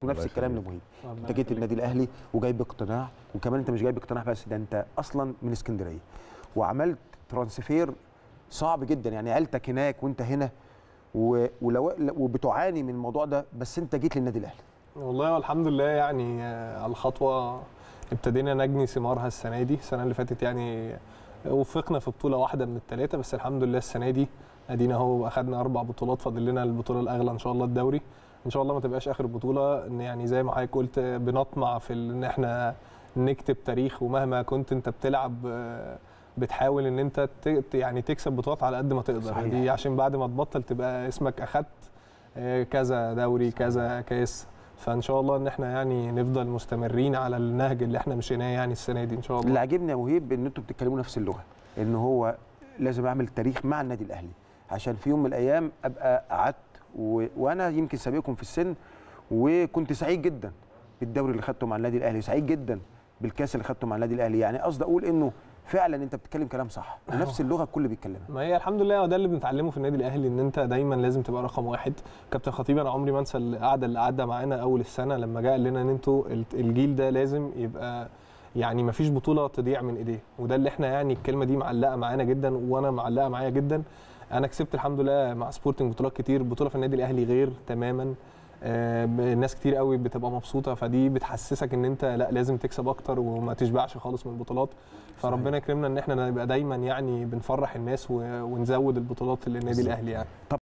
ونفس الله الكلام يخليك. لمهيب الله انت جيت يخليك. النادي الاهلي وجاي باقتناع وكمان انت مش جاي باقتناع بس ده انت اصلا من اسكندريه وعملت ترانسفير صعب جدا يعني عيلتك هناك وانت هنا و- ولو وبتعاني من الموضوع ده بس انت جيت للنادي الاهلي والله والحمد لله يعني آه، على الخطوه ابتدينا نجني ثمارها السنه دي السنه اللي فاتت يعني وفقنا في بطوله واحده من الثلاثه بس الحمد لله السنه دي ادينا اهو اخذنا اربع بطولات فاضل لنا البطوله الاغلى ان شاء الله الدوري ان شاء الله ما تبقاش اخر بطوله ان يعني زي ما حضرتك قلت آه، بنطمع في ال- ان احنا نكتب تاريخ ومهما كنت انت بتلعب آه، بتحاول ان انت ت- يعني تكسب بطولات على قد ما تقدر صحيح. دي عشان بعد ما تبطل تبقى اسمك اخدت آه، كذا دوري كذا كاس فان شاء الله ان احنا يعني نفضل مستمرين على النهج اللي احنا مشيناه يعني السنه دي ان شاء اللي الله عاجبني يا مهيب ان انتوا بتتكلموا نفس اللغه ان هو لازم اعمل تاريخ مع النادي الاهلي عشان في يوم من الايام ابقى قعدت و... وانا يمكن سابقكم في السن وكنت سعيد جدا بالدوري اللي خدته مع النادي الاهلي سعيد جدا بالكاس اللي خدته مع النادي الاهلي يعني قصدي اقول انه فعلا انت بتتكلم كلام صح ونفس اللغه الكل بيتكلمها ما هي الحمد لله وده اللي بنتعلمه في النادي الاهلي ان انت دايما لازم تبقى رقم واحد كابتن خطيب انا عمري ما انسى القعده اللي قعدها معانا اول السنه لما جه قال لنا ان انتوا الجيل ده لازم يبقى يعني ما فيش بطوله تضيع من ايديه وده اللي احنا يعني الكلمه دي معلقه معانا جدا وانا معلقه معايا جدا انا كسبت الحمد لله مع سبورتنج بطولات كتير بطوله في النادي الاهلي غير تماما آه، ناس كتير قوي بتبقى مبسوطه فدي بتحسسك ان انت لا لازم تكسب اكتر وما تشبعش خالص من البطولات فربنا يكرمنا ان احنا نبقى دايما يعني بنفرح الناس و- ونزود البطولات اللي النادي بالظبط. الاهلي يعني